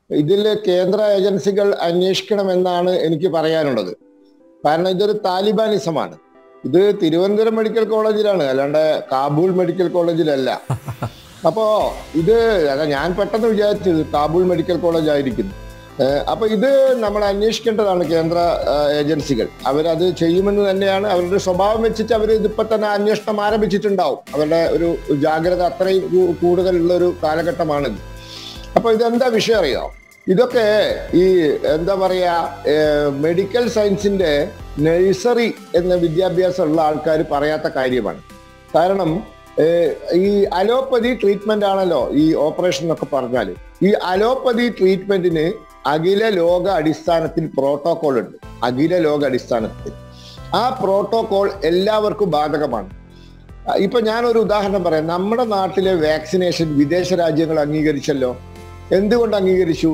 ഇതിൽ കേന്ദ്ര ഏജൻസികൾ അന്വേഷിക്കണമെന്നാണ് എനിക്ക് പറയാനുള്ളത് കാരണം ഇതൊരു താലിബാനിസമാണ് ഇത് തിരുവനന്തപുരം മെഡിക്കൽ കോളേജിലാണ് അല്ലാണ്ട് കാബൂൾ മെഡിക്കൽ കോളേജിലല്ല അപ്പോ ഇത് അതാ ഞാൻ പെട്ടെന്ന് വിചാരിച്ചത് കാബൂൾ മെഡിക്കൽ കോളേജ് ആയിരിക്കുന്നു ഏഹ് അപ്പൊ ഇത് നമ്മൾ അന്വേഷിക്കേണ്ടതാണ് കേന്ദ്ര ഏഹ് ഏജൻസികൾ അവരത് ചെയ്യുമെന്ന് തന്നെയാണ് അവരുടെ സ്വഭാവം വെച്ചിട്ട് അവർ ഇതിപ്പോ തന്നെ അന്വേഷണം ആരംഭിച്ചിട്ടുണ്ടാവും അവരുടെ ഒരു ജാഗ്രത അത്രയും കൂ- കൂടുതലുള്ള ഒരു കാലഘട്ടമാണിത് അപ്പൊ ഇതെന്താ വിഷയം അറിയാം ഇതൊക്കെ ഈ എന്താ പറയാ ഏഹ് മെഡിക്കൽ സയൻസിന്റെ നഴ്സറി എന്ന വിദ്യാഭ്യാസമുള്ള ആൾക്കാർ പറയാത്ത കാര്യമാണ് കാരണം ഏഹ് ഈ അലോപ്പതി ട്രീറ്റ്മെന്റ് ആണല്ലോ ഈ ഓപ്പറേഷൻ എന്നൊക്കെ പറഞ്ഞാൽ ഈ അലോപ്പതി ട്രീറ്റ്മെന്റിന് അഖില ലോക അടിസ്ഥാനത്തിൽ പ്രോട്ടോകോൾ ഉണ്ട് അഖില ലോക അടിസ്ഥാനത്തിൽ ആ പ്രോട്ടോകോൾ എല്ലാവർക്കും ബാധകമാണ് ആ, ഇപ്പൊ ഞാനൊരു ഉദാഹരണം പറയാം നമ്മുടെ നാട്ടിലെ വാക്സിനേഷൻ വിദേശ രാജ്യങ്ങൾ അംഗീകരിച്ചല്ലോ എന്തുകൊണ്ട് അംഗീകരിച്ചു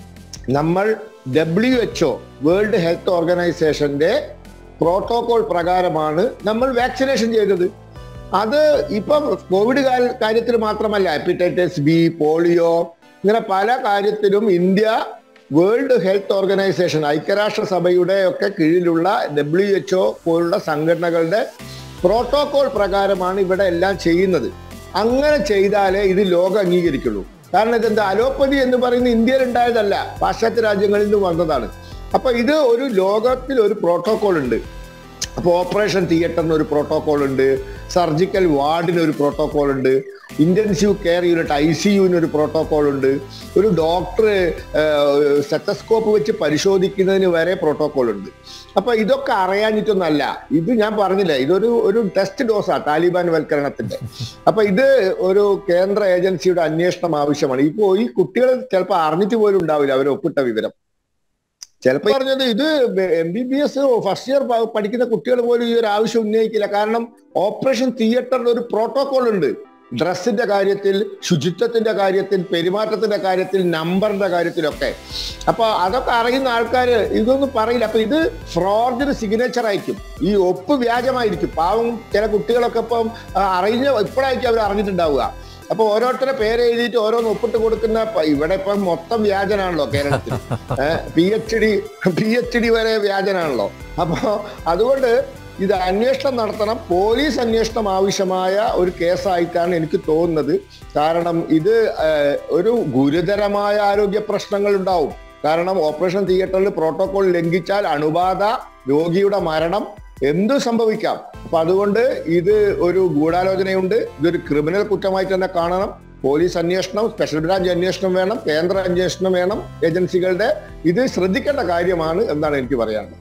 നമ്മൾ ഡബ്ല്യു എച്ച്ഒ വേൾഡ് ഹെൽത്ത് ഓർഗനൈസേഷന്റെ പ്രോട്ടോകോൾ പ്രകാരമാണ് നമ്മൾ വാക്സിനേഷൻ ചെയ്തത് അത് ഇപ്പം കോവിഡ് കാല- കാര്യത്തിൽ മാത്രമല്ല ഹെപ്പറ്റൈറ്റിസ് ബി പോളിയോ ഇങ്ങനെ പല കാര്യത്തിലും ഇന്ത്യ വേൾഡ് ഹെൽത്ത് ഓർഗനൈസേഷൻ ഐക്യരാഷ്ട്ര സഭയുടെ ഒക്കെ കീഴിലുള്ള ഡബ്ല്യു എച്ച്ഒ പോലുള്ള സംഘടനകളുടെ പ്രോട്ടോകോൾ പ്രകാരമാണ് ഇവിടെ എല്ലാം ചെയ്യുന്നത് അങ്ങനെ ചെയ്താലേ ഇത് ലോകം അംഗീകരിക്കുള്ളൂ കാരണം ഇതെന്താ അലോപ്പതി എന്ന് പറയുന്നത് ഇന്ത്യയിൽ ഉണ്ടായതല്ല പാശ്ചാത്യ രാജ്യങ്ങളിൽ നിന്ന് വന്നതാണ് അപ്പൊ ഇത് ഒരു ലോകത്തിൽ ഒരു പ്രോട്ടോകോൾ ഉണ്ട് അപ്പൊ ഓപ്പറേഷൻ തിയേറ്ററിന് ഒരു പ്രോട്ടോകോൾ ഉണ്ട് സർജിക്കൽ വാർഡിന് ഒരു പ്രോട്ടോകോൾ ഉണ്ട് intensive care unit I C യുവിന് ഒരു പ്രോട്ടോകോൾ ഉണ്ട് ഒരു ഡോക്ടർ സെറ്റസ്കോപ്പ് വെച്ച് പരിശോധിക്കുന്നതിന് വരെ പ്രോട്ടോകോൾ ഉണ്ട് അപ്പൊ ഇതൊക്കെ അറിയാഞ്ഞിട്ടൊന്നല്ല ഇത് ഞാൻ പറഞ്ഞില്ല ഇതൊരു ഒരു ടെസ്റ്റ് ഡോസാ താലിബാൻ വൽക്കരണത്തിന്റെ അപ്പൊ ഇത് ഒരു കേന്ദ്ര ഏജൻസിയുടെ അന്വേഷണം ആവശ്യമാണ് ഇപ്പോ ഈ കുട്ടികൾ ചിലപ്പോൾ അറിഞ്ഞിട്ട് പോലും ഉണ്ടാവില്ല അവർ ഒപ്പിട്ട വിവരം ചിലപ്പോ പറഞ്ഞത് ഇത് M B B S first year പഠിക്കുന്ന കുട്ടികൾ പോലും ഈ ഒരു ആവശ്യം ഉന്നയിക്കില്ല കാരണം ഓപ്പറേഷൻ തിയേറ്ററിൽ ഒരു പ്രോട്ടോകോൾ ഉണ്ട് ഡ്രസ്സിന്റെ കാര്യത്തിൽ ശുചിത്വത്തിന്റെ കാര്യത്തിൽ പെരുമാറ്റത്തിന്റെ കാര്യത്തിൽ നമ്പറിന്റെ കാര്യത്തിലൊക്കെ അപ്പൊ അതൊക്കെ അറിയുന്ന ആൾക്കാർ ഇതൊന്നും പറയില്ല അപ്പൊ ഇത് ഫ്രോഡ്ജഡ് സിഗ്നേച്ചർ ആയിരിക്കും ഈ ഒപ്പ് വ്യാജമായിരിക്കും പാവം ചില കുട്ടികളൊക്കെ ഇപ്പം ആ, അറിഞ്ഞ ഇപ്പോഴായിരിക്കും അവർ അറിഞ്ഞിട്ടുണ്ടാവുക അപ്പൊ ഓരോരുത്തരെ പേര് എഴുതിയിട്ട് ഓരോന്ന് ഒപ്പിട്ട് കൊടുക്കുന്ന പ- ഇവിടെ ഇപ്പം മൊത്തം വ്യാജനാണല്ലോ കേരളത്തിൽ P H D P H D വരെ വ്യാജനാണല്ലോ അപ്പൊ അതുകൊണ്ട് ഇത് അന്വേഷണം നടത്തണം പോലീസ് അന്വേഷണം ആവശ്യമായ ഒരു കേസായിട്ടാണ് എനിക്ക് തോന്നുന്നത് കാരണം ഇത് ഏഹ്, ഒരു ഗുരുതരമായ ആരോഗ്യ പ്രശ്നങ്ങൾ ഉണ്ടാവും കാരണം ഓപ്പറേഷൻ തിയേറ്ററിൽ പ്രോട്ടോകോൾ ലംഘിച്ചാൽ അണുബാധ രോഗിയുടെ മരണം എന്തു സംഭവിക്കാം അപ്പൊ അതുകൊണ്ട് ഇത് ഒരു ഗൂഢാലോചനയുണ്ട് ഇതൊരു ക്രിമിനൽ കുറ്റമായിട്ട് തന്നെ കാണണം പോലീസ് അന്വേഷണം സ്പെഷ്യൽ ബ്രാഞ്ച് അന്വേഷണം വേണം കേന്ദ്ര അന്വേഷണം വേണം ഏജൻസികളുടെ ഇത് ശ്രദ്ധിക്കേണ്ട കാര്യമാണ് എന്നാണ് എനിക്ക് പറയാനുള്ളത്